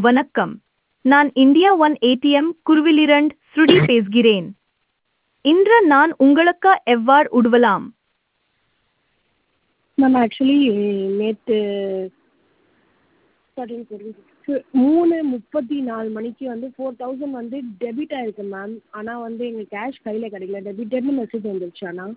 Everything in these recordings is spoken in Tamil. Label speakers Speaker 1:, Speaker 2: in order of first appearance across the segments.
Speaker 1: வணக்கம் நான் இந்தியா ஒன் ஏடிஎம் குருவிலிரண்ட் ஸ்ருதி பேசுகிறேன் இன்று நான் உங்களுக்கு எவ்வாறு உதவலாம்
Speaker 2: மேம் ஆக்சுவலி நேற்று மூணு முப்பத்தி நாலு மணிக்கு வந்து ஃபோர் தௌசண்ட் வந்து டெபிட் ஆயிருக்கு மேம் ஆனால் வந்து எங்கள் கேஷ் கையில் கிடைக்கல டெபிட்டட்னு மெசேஜ் வந்துருச்சு ஆனால்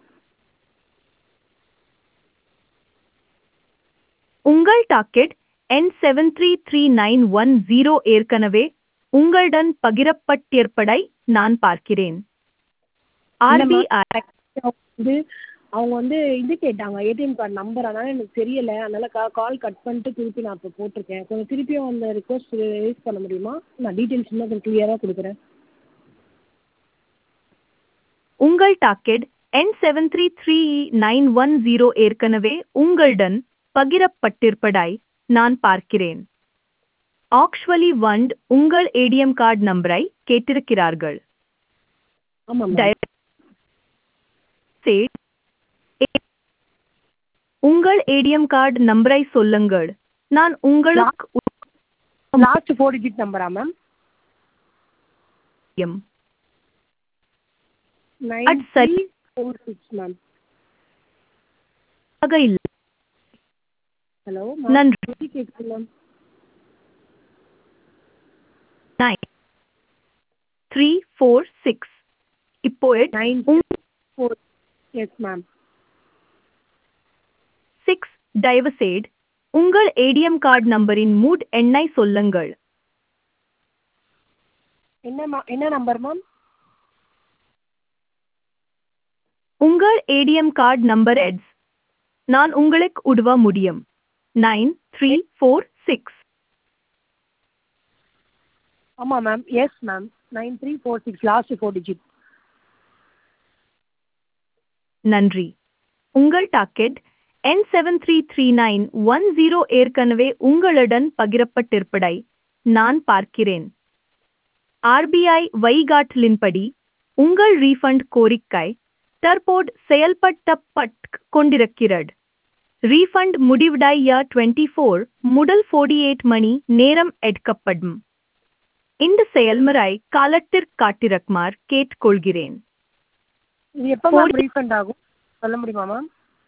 Speaker 1: உங்கள் docket N seven three three nine one zero ஏற்கனவே உங்களுடன் பகிரப்பட்டிருப்பதை நான் பார்க்கிறேன் ஆர்பிஐ
Speaker 2: வந்து அவங்க வந்து இது கேட்டாங்க ஏடிஎம் கார்டு நம்பர் அதனால் எனக்கு தெரியலை அதனால் கா கால் கட் பண்ணிட்டு திருப்பி நான் இப்போ போட்டிருக்கேன் கொஞ்சம் திருப்பியும் அந்த ரிக்வஸ்ட் ரேஸ் பண்ண முடியுமா நான் டீட்டெயில்ஸ் இன்னும் கொஞ்சம் கிளியராக கொடுக்குறேன்
Speaker 1: உங்கள் docket N seven three three nine one zero ஏற்கனவே உங்களுடன் பகிரப்பட்டிருப்பதை நான் பார்க்கிறேன் ஆக்சுவலி வண்ட் உங்கள் ஏடிஎம் கார்டு நம்பரை கேட்டிருக்கிறார்கள்
Speaker 2: ஆமாம் மேம்
Speaker 1: தயவு செய்து உங்கள் ஏடிஎம் கார்டு நம்பரை சொல்லுங்கள் நான் உங்களுக்கு
Speaker 2: லாஸ்ட் ஃபோர் டிஜிட் நம்பரா மேம்
Speaker 1: உதவியம்.
Speaker 2: நைன்
Speaker 1: அது சரி.
Speaker 2: த்ரீ ஃபோர் சிக்ஸ் மேம்
Speaker 1: ஆக இல்லை
Speaker 2: ஹலோ
Speaker 1: நன்றி
Speaker 2: கேட்குது ma'am
Speaker 1: nine three four six இப்போது
Speaker 2: நைன்
Speaker 1: உங்-
Speaker 2: ஃபோர் எஸ் மேம்
Speaker 1: சிக்ஸ் தயவுசெய்து உங்கள் ஏடிஎம் கார்டு நம்பரின் மூட் எண்ணை சொல்லுங்கள்
Speaker 2: என்ன மா என்ன நம்பர் மேம்
Speaker 1: உங்கள் ஏடிஎம் கார்டு நம்பர் எட்ஸ் நான் உங்களுக்கு உதவ முடியும் நைன் த்ரீ ஃபோர் சிக்ஸ்
Speaker 2: ஆமாம் ma'am yes ma'am nine three four six last four digit
Speaker 1: நன்றி உங்கள் docket N seven three three nine one zero ஏற்கனவே உங்களுடன் பகிரப்பட்டிருப்பதை நான் பார்க்கிறேன் ஆர்பிஐ வழிகாட்டலின்படி உங்கள் ரீஃபண்ட் கோரிக்கை தற்போது செயல்படுத்தப்பட் கொண்டிருக்கிறது ரீஃபண்ட் முடிவடைய டுவெண்ட்டி ஃபோர் முதல் ஃபோர்டி எயிட் மணி நேரம் எடுக்கப்படும் இந்த செயல்முறை காலத்திற்கு காட்டிருக்குமாறு கேட்டுக்கொள்கிறேன்
Speaker 2: இது எப்போ மேம் ரீஃபண்ட் ஆகும் சொல்ல முடியுமா மேம்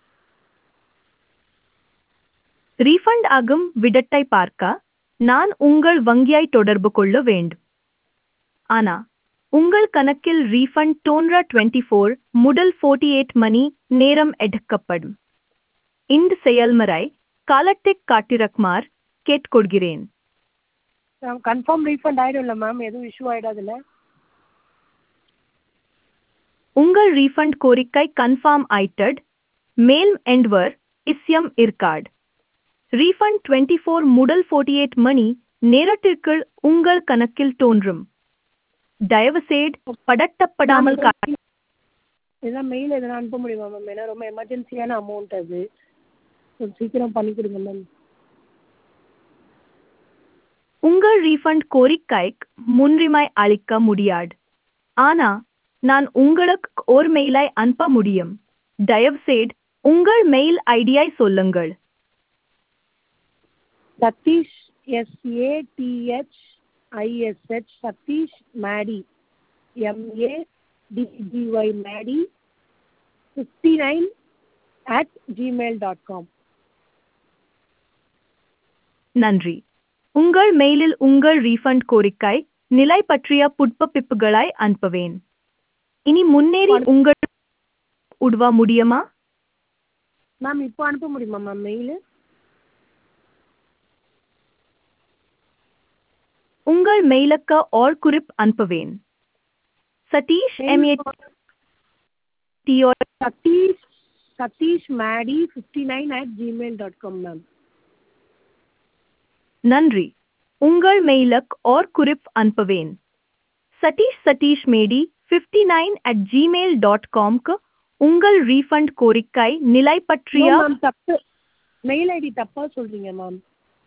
Speaker 1: ரீஃபண்ட் ஆகும் விடத்தை பார்க்க நான் உங்கள் வங்கியை தொடர்பு கொள்ள வேண்டும் ஆனா உங்கள் கணக்கில் ரீஃபண்ட் தோன்ற டுவெண்ட்டி ஃபோர் முதல் ஃபோர்ட்டி எயிட் மணி நேரம் எடுக்கப்படும் இந்த செயல்முறை காலத்திற்கு காட்டிருக்குமாறு கேட்டுக்கொள்கிறேன்
Speaker 2: கன்ஃபார்ம் ரீஃபண்ட் ஆகிடும்ல மேம் எதுவும் இஷ்யூ ஆகிடாதுல்ல
Speaker 1: உங்கள் ரீஃபண்ட் கோரிக்கை கன்ஃபார்ம் ஆயிட்டட் மேல் எண்ட்வர் இஸ்யம் இருக்காடு ரீஃபண்ட் டுவெண்ட்டி ஃபோர் முதல் ஃபோர்ட்டி எயிட் மணி நேரத்திற்குள் உங்கள் கணக்கில் தோன்றும் தயவுசெய்து படட்டப்படாமல் கா
Speaker 2: இதெல்லாம் மெயில் எதனா அனுப்ப முடியுமா மேம் ஏன்னா ரொம்ப எமர்ஜென்சியான அமௌண்ட் அது கொஞ்சம் சீக்கிரம் பண்ணி கொடுங்க மேம்
Speaker 1: உங்கள் ரீஃபண்ட் கோரிக்கைக்கு முன்னுரிமை அளிக்க முடியாது ஆனா நான் உங்களுக்கு ஒரு மெயிலை அனுப்ப முடியும் தயவுசெய்து உங்கள் மெயில் ஐடியை சொல்லுங்கள்
Speaker 2: Satish S A T H I S H Satish Maddy M A D G Y Maddy fifty nine at Gmail dot com
Speaker 1: நன்றி உங்கள் மெயிலில் உங்கள் ரீஃபண்ட் கோரிக்கை நிலை பற்றிய புட்பப்பிப்புகளை அனுப்புவேன் இனி முன்னேறி உங்கள் உதவ முடியுமா
Speaker 2: மேம் இப்போ அனுப்ப முடியுமா மேம் மெயிலு
Speaker 1: உங்கள் மெயிலுக்கு ஆல் குறிப் அனுப்புவேன் Satish M A
Speaker 2: Satish Satish Maddy fifty nine at Gmail dot com ma'am
Speaker 1: நன்றி உங்கள் மெயிலுக்கு ஆர் குறிப் அனுப்புவேன் Satish Satish Maddy fifty nine at Gmail dot காம்க்கு உங்கள் ரீஃபண்ட் கோரிக்கை நிலை பற்றிய
Speaker 2: மேம் தப்பு மெயில் ஐடி தப்பாக சொல்கிறீங்க மேம்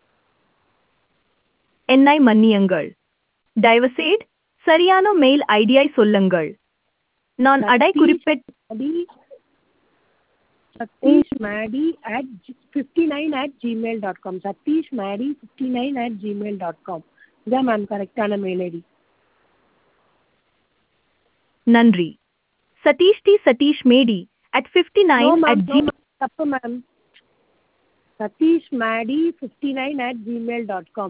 Speaker 1: என்னை மன்னியுங்கள் தயவுசெய்து சரியான மெயில் ஐடியை சொல்லுங்கள் நான் அடை குறிப்பிட்ட
Speaker 2: Maddy Satish Maddy at fifty nine at Gmail dot com Satish Maddy fifty nine at Gmail dot com இதான் மேம் கரெக்டான மெயில் ஐடி
Speaker 1: நன்றி Satish D Satish Maddy at fifty
Speaker 2: no
Speaker 1: nine
Speaker 2: ma'am
Speaker 1: at
Speaker 2: no
Speaker 1: G
Speaker 2: ma'am தப்பு ma'am Satish Maddy fifty nine at Gmail dot com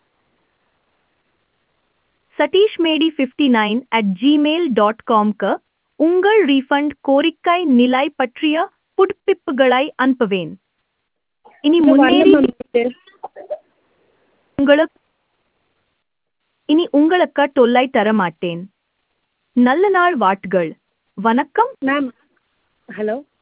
Speaker 1: Satish Maddy fifty nine at Gmail dot காம்க்கு உங்கள் ரீஃபண்ட் கோரிக்கை நிலை பற்றிய புதுப்பிப்புகளை அனுப்புவேன் இனி
Speaker 2: இன்னும் வரல
Speaker 1: முன்னேறி
Speaker 2: மேம் இது.
Speaker 1: உங்களுக்கு இனி உங்களுக்கு தொல்லை தர மாட்டேன் நல்ல நாள் வாட்கள் வணக்கம்
Speaker 2: மேம் ஹலோ